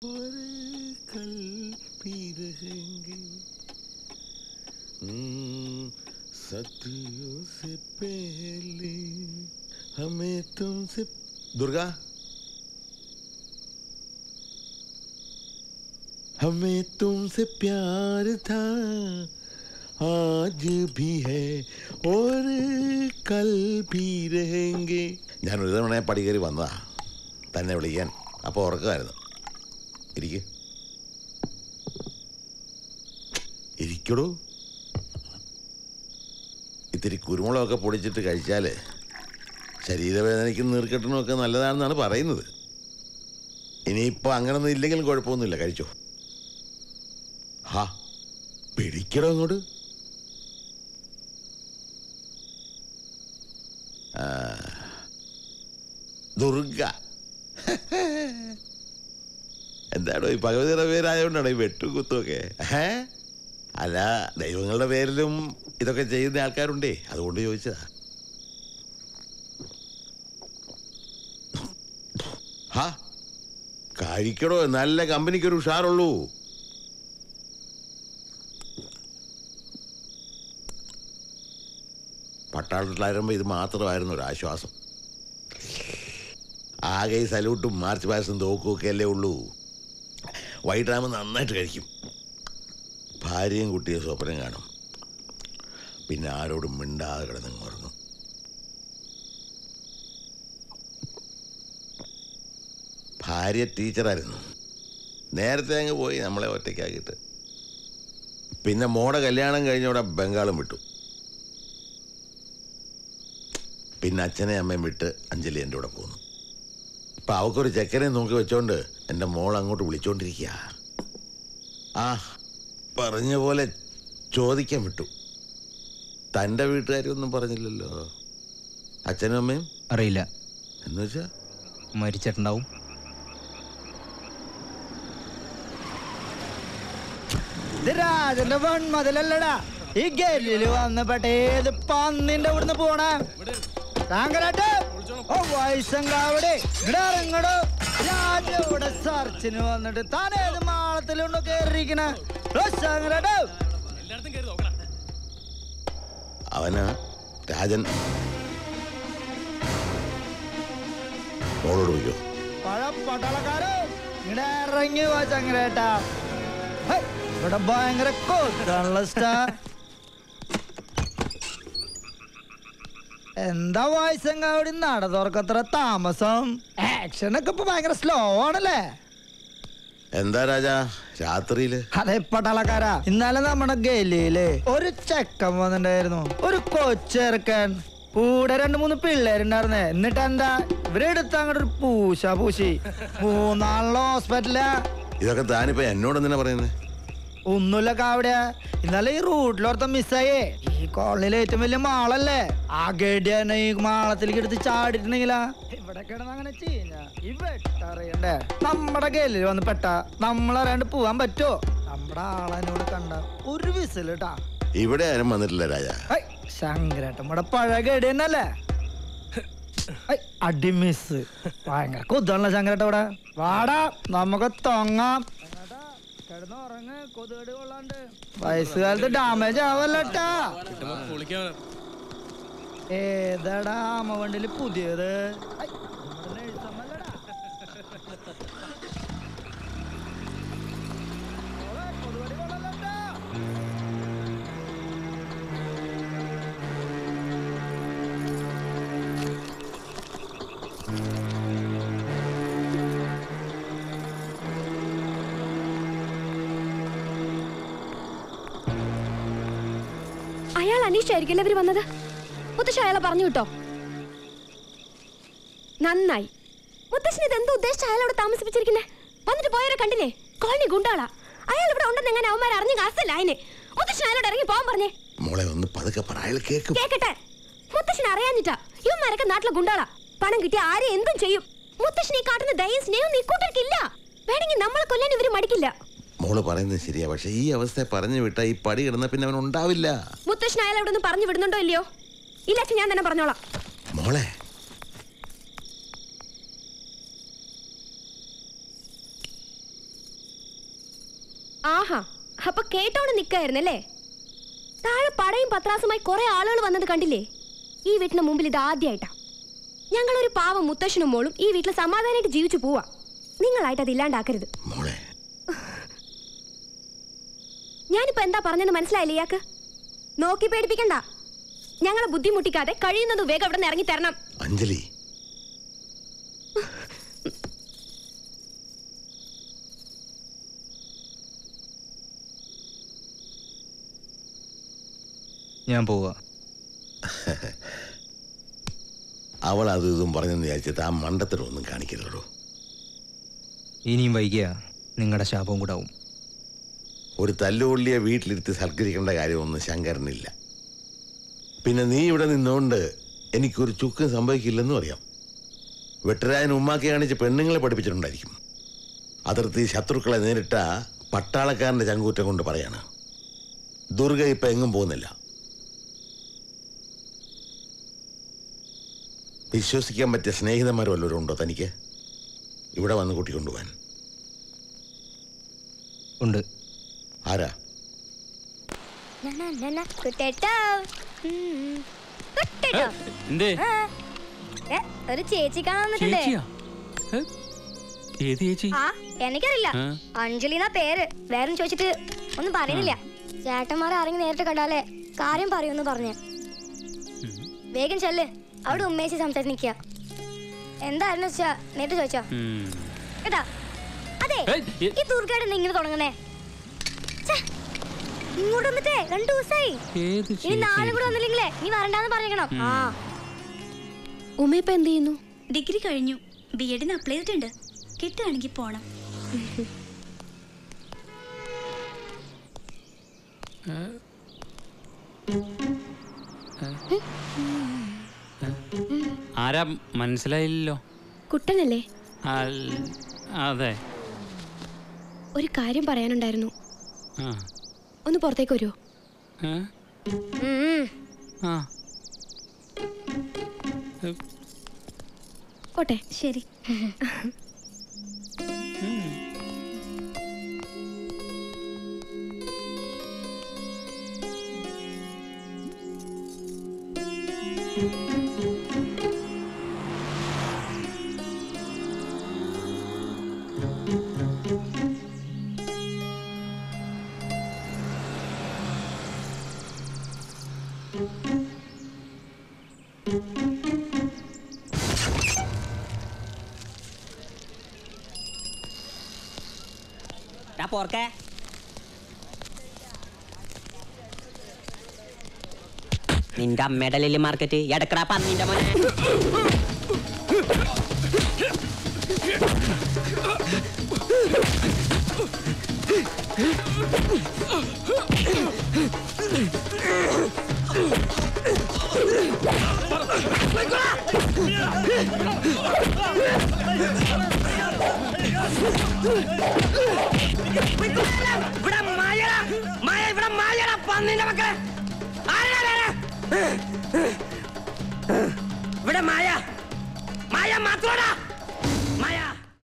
और कल भी रहेंगे हम्म, सदियों से पहले हमें तुमसे दुर्गा हमें तुमसे प्यार था आज भी है और कल भी रहेंगे ഞാൻ ഒരു തവണ പടി കയറി വന്നതാ തന്നെ വിളിക്കാൻ അപ്പോൾ ഉറക്കമായിരുന്നു ഇരിക്ക് ഇരിക്കടൂ ഇത്തിരി കുരുമുളകൊക്കെ പൊടിച്ചിട്ട് കഴിച്ചാൽ ശരീരവേദനയ്ക്കും നീർക്കെട്ടിനും ഒക്കെ നല്ലതാണെന്നാണ് പറയുന്നത് ഇനിയിപ്പോൾ അങ്ങനൊന്നും ഇല്ലെങ്കിലും കുഴപ്പമൊന്നുമില്ല കഴിച്ചോ ഹാ പിടിക്കടോ അങ്ങോട്ട് ആ, ദുർഗ എന്താണോ ഈ ഭഗവതിയുടെ പേരായതുകൊണ്ടാണോ ഈ വെട്ടും കുത്തുമൊക്കെ ഏ അല്ല ദൈവങ്ങളുടെ പേരിലും ഇതൊക്കെ ചെയ്യുന്ന ആൾക്കാരുണ്ടേ അതുകൊണ്ട് ചോദിച്ചതാ ഹാ കഴിക്കടോ നല്ല കമ്പനിക്കൊരു ഉഷാറുള്ളൂ പട്ടാളത്തിലായിരുമ്പോൾ ഇത് മാത്രമായിരുന്നു ഒരു ആശ്വാസം ആകെ ഈ സല്യൂട്ടും മാർച്ച് പാസും തോക്കും ഒക്കെ അല്ലേ ഉള്ളൂ വൈകിട്ടാകുമ്പോൾ നന്നായിട്ട് കഴിക്കും ഭാര്യയും കുട്ടിയും സ്വപ്നം കാണും പിന്നെ ആരോടും മിണ്ടാതെ കിടന്ന് ഉറങ്ങും ഭാര്യ ടീച്ചറായിരുന്നു നേരത്തെ അങ്ങ് പോയി നമ്മളെ ഒറ്റയ്ക്കാക്കിയിട്ട് പിന്നെ മോടെ കല്യാണം കഴിഞ്ഞവിടെ ബംഗാളും വിട്ടു പിന്നെ അച്ഛനെ അമ്മയും വിട്ട് അഞ്ജലി എൻ്റെ കൂടെ പോന്നു ഇപ്പം അവക്കൊരു ചെക്കനെ നോക്കി വെച്ചോണ്ട് എൻ്റെ മോൾ അങ്ങോട്ട് വിളിച്ചോണ്ടിരിക്കുക ആ പറഞ്ഞ പോലെ ചോദിക്കാൻ വിട്ടു തൻ്റെ വീട്ടുകാരൊന്നും പറഞ്ഞില്ലല്ലോ അച്ഛനും അമ്മയും അറിയില്ല എന്ന് വെച്ചാ മരിച്ചിട്ടുണ്ടാവും ഇത് രാജന്റെ വൺമതിലല്ലടാ ഈ ഗലില് വന്നപ്പെട്ട ഏത് പന്നിന്റെ ഇവിടുന്ന് പോണേ താങ്കരാട്ട് ഓ വയസ്സങ്കാവിടെ ഇവിടെ ഇറങ്ങടോ രാജ ഇവിടെ സർച്ചിന് വന്നിട്ട് താൻ ഏത് മാളത്തിലുണ്ടോ കേറിയിരിക്കണേ താങ്കരാട്ട് അവനാ രാജൻ മോളോട് പോയിക്കോ പഴ പട്ടാളക്കാരോ ഇവിടെ ഇറങ്ങി വാ ചങ്ങരേട്ടാ ഹൈ, ഇവിടെ ഭയങ്കര കൊത്താണല്ലോ സ്റ്റാർ എന്താ വായിച്ചങ്ങാവിടെ നട തുറക്കത്ര താമസം ആക്ഷനൊക്കെ ഇപ്പൊ ഭയങ്കര സ്ലോ ആണല്ലേ എന്താ രാജാ രാത്രിയില് അതെ പട്ടാളക്കാരാ ഇന്നലെ നമ്മുടെ ഗലിയില് ഒരു ചെക്കൻ വന്നിട്ടുണ്ടായിരുന്നു ഒരു കൊച്ചിറക്കൻ കൂടെ രണ്ട് മൂന്ന് പിള്ളേരുണ്ടായിരുന്നേ എന്നിട്ട് എന്താ ഇവരെടുത്ത് അങ്ങോട്ട് ഒരു പൂശ പൂശി മൂന്നാളിലെ ഹോസ്പിറ്റലാ ഇതൊക്കെ താനിപ്പോ എന്നോട് എന്തിനാ പറയുന്നത് ഒന്നുമില്ല കാവിടെ ഇന്നലെ ഈ റൂട്ടിലോർത്ത മിസ്സായേ ഈ കോളനിയിലെ ഏറ്റവും വലിയ മാളല്ലേ ആ ഗഡിയാണ് ഈ മാളത്തിലേക്ക് എടുത്ത് ചാടിയിട്ടുണ്ടെങ്കിലാ ഇവിടെ കിടന്ന് അങ്ങനെ ചെയ്യുന്ന ഈ വെട്ടറിയണ്ടേ നമ്മുടെ ഗലിൽ വന്ന് പെട്ട നമ്മളറിയാണ്ട് പോവാൻ പറ്റുമോ നമ്മുടെ ആളെന്നോട് കണ്ട ഒരു വിസിൽ കേട്ടാ ഇവിടെ ആരും വന്നിട്ടില്ല രാജാ ശങ്കരേട്ടൻ നമ്മുടെ പഴയ ഗഡി തന്നെയല്ലേ ഐ, അടി മിസ് ഭയങ്കര കൊതാണല്ലോ ശങ്കരേട്ട ഇവിടെ വാടാ നമുക്ക് തൊങ്ങാം കിടന്നുറങ്ങ് കൊതുകടി കൊള്ളാണ്ട് വയസ്സുകാലത്ത് ഡാമേജ് ആവല്ലട്ടാ ഏതാടാ ആമ വണ്ടിയില് പുതിയത് ഐ, നമ്മുടെ നഴ്സമ്മല്ലടാ. മോളെ, കൊതുകടി കൊള്ളല്ലട്ടാ. അയാൾ അന്വേഷിച്ചായിരിക്കല്ലേ ഇവര് വന്നത് മുത്തശ്ശി അയാളെ പറഞ്ഞു കിട്ടോ നന്നായി മുത്തശ്ശന് ഇത് എന്തോ ഉദ്ദേശിച്ച അയാൾ അവിടെ താമസിപ്പിച്ചിരിക്കുന്നേ വന്നിട്ട് പോയവരെ കണ്ടില്ലേ കോളനി ഗുണ്ടാളാ അയാൾ ഇവിടെ ഉണ്ടെന്ന് എങ്ങനെ അവന്മാർ അറിഞ്ഞു കാസല്ല അതിന് മുത്തശ്ശൻ അയാളോട് ഇറങ്ങി പോകാൻ പറഞ്ഞേ മോളെ ഒന്ന് പതുക്കെ പറ അയാൾ കേൾക്കും കേക്കട്ടെ മുത്തശ്ശൻ അറിയാഞ്ഞിട്ടാ ഇവന്മാരൊക്കെ നാട്ടിലെ ഗുണ്ടാളാ പണം കിട്ടിയ ആരെ എന്തും ചെയ്യും മുത്തശ്ശൻ ഈ കാട്ടുന്ന ദയം സ്നേഹം നീ കൂട്ടർക്കില്ല വേണമെങ്കിൽ നമ്മളെ കൊല്ലാൻ ഇവര് മടിക്കില്ല മോള് പറയുന്നത് ശരിയാ പക്ഷെ ഈ അവസ്ഥ പറഞ്ഞു വിട്ടാ ഈ പടി കിടന്ന പിന്നെ അവൻ ഉണ്ടാവില്ല മുത്തശ്ശൻ അയാൾ അവിടെ നിന്ന് പറഞ്ഞു വിടുന്നുണ്ടോ ഇല്ലയോ ഇല്ല അച്ഛൻ ഞാൻ തന്നെ പറഞ്ഞോളാം മോളെ ആഹാ അപ്പൊ കേട്ടോണ്ട് നിക്കായിരുന്നല്ലേ താഴെ പടയും പത്രാസുമായി കുറെ ആളുകൾ വന്നത് കണ്ടില്ലേ ഈ വീട്ടിന് മുമ്പിൽ ഇത് ആദ്യമായിട്ടാ ഞങ്ങളൊരു പാവം മുത്തശ്ശനും മോളും ഈ വീട്ടിൽ സമാധാനമായിട്ട് ജീവിച്ചു പോവാ നിങ്ങളായിട്ട് അത് ഇല്ലാണ്ടാക്കരുത് മോളെ ഞാനിപ്പോ എന്താ പറഞ്ഞെന്ന് മനസ്സിലായില്ലേ ഇയാൾക്ക് നോക്കി പേടിപ്പിക്കണ്ട ഞങ്ങളെ ബുദ്ധിമുട്ടിക്കാതെ കഴിയുന്നത് വേഗം അവിടെ നിന്ന് ഇറങ്ങി തരണം അഞ്ജലി ഞാൻ പോവാ അവൾ അതും ഇതും പറഞ്ഞെന്ന് വിചാരിച്ചിട്ട് ആ മണ്ടത്തിലൊന്നും കാണിക്കരുതോ ഇനിയും വൈകിയ നിങ്ങളുടെ ശാപവും കൂടെ ആവും ഒരു തല്ലുകൊള്ളിയെ വീട്ടിലിരുത്തി സൽക്കരിക്കേണ്ട കാര്യമൊന്നും ശങ്കരനില്ല പിന്നെ നീ ഇവിടെ നിന്നുകൊണ്ട് എനിക്കൊരു ചുക്കും സംഭവിക്കില്ലെന്നും അറിയാം വെട്ടരായൻ ഉമ്മാക്കി കാണിച്ച് പെണ്ണുങ്ങളെ പഠിപ്പിച്ചിട്ടുണ്ടായിരിക്കും അതിർത്തി ശത്രുക്കളെ നേരിട്ട പട്ടാളക്കാരൻ്റെ ചങ്കൂറ്റം കൊണ്ട് പറയാണ് ദുർഗ ഇപ്പം എങ്ങും പോകുന്നില്ല വിശ്വസിക്കാൻ പറ്റിയ സ്നേഹിതന്മാർ വല്ലവരും ഉണ്ടോ തനിക്ക് ഇവിടെ വന്ന് കൂട്ടിക്കൊണ്ടുപോകാൻ ഉണ്ട് ആരാ കുട്ടേട്ടോ ഉം. കുട്ടേട്ടോ എന്തേ ആ. ഏ, ഒരു ചേച്ചി കാണാൻ വന്നിട്ടുണ്ടേ ചേച്ചിയാ ഏ? ഏത് ചേച്ചി ആ എനിക്കറിയില്ല ആ. അഞ്ജലി എന്നാ പേര് വേറെ ചോദിച്ചിട്ട് ഒന്നും പറയുന്നില്ല ചേട്ടന്മാരെ ആരെങ്കിലും നേരിട്ട് കണ്ടാലേ കാര്യം പറയൂന്ന് പറഞ്ഞ് വേഗം ചെല്ല് അവിടെ ഉമ്മേച്ചി സംസാരിച്ച് നിക്കുക എന്തായിരുന്നു വെച്ചാ നേരിട്ട് ചോദിച്ചോ ഉം. കേട്ടാ അതെ ഏയ്, ഏ- ഈ ദുർഗയുടെ ഇങ്ങനെ തുടങ്ങുന്നേ ഛെ, ഇങ്ങോട്ട് വന്നിട്ടേ രണ്ടു ദിവസമായി ഏത് ഇനി നാളും കൂടെ വന്നില്ലെങ്കിലേ നീ വരണ്ടാന്ന് പറഞ്ഞേക്കണം ആ ഉമ്മ ഇപ്പൊ എന്ത് ചെയ്യുന്നു ഡിഗ്രി കഴിഞ്ഞു ബി എഡിന് അപ്ലൈ ചെയ്തിട്ടുണ്ട് കിട്ടുകയാണെങ്കിൽ പോണം ആരാ മനസ്സിലായില്ലല്ലോ കുട്ടനല്ലേ അൽ- അതെ ഒരു കാര്യം പറയാനുണ്ടായിരുന്നു ആ ഒന്ന് പുറത്തേക്ക് വരുമോ ഏ? ആ പോട്ടെ ശരി ഞാൻ പോർക്കെ നിന്റെ അമ്മയുടെ ലില്ലി മാർക്കറ്റ് എടക്കടാ പന്നിന്റെ മോനെ ഇവിടെ മായടാ മായ ഇവിടെ മായടാ പന്നിന്റെ മക്കളെ ആരാ, ആരാ, ആരാ? ഇവിടെ മായ മായ മാത്രോടാ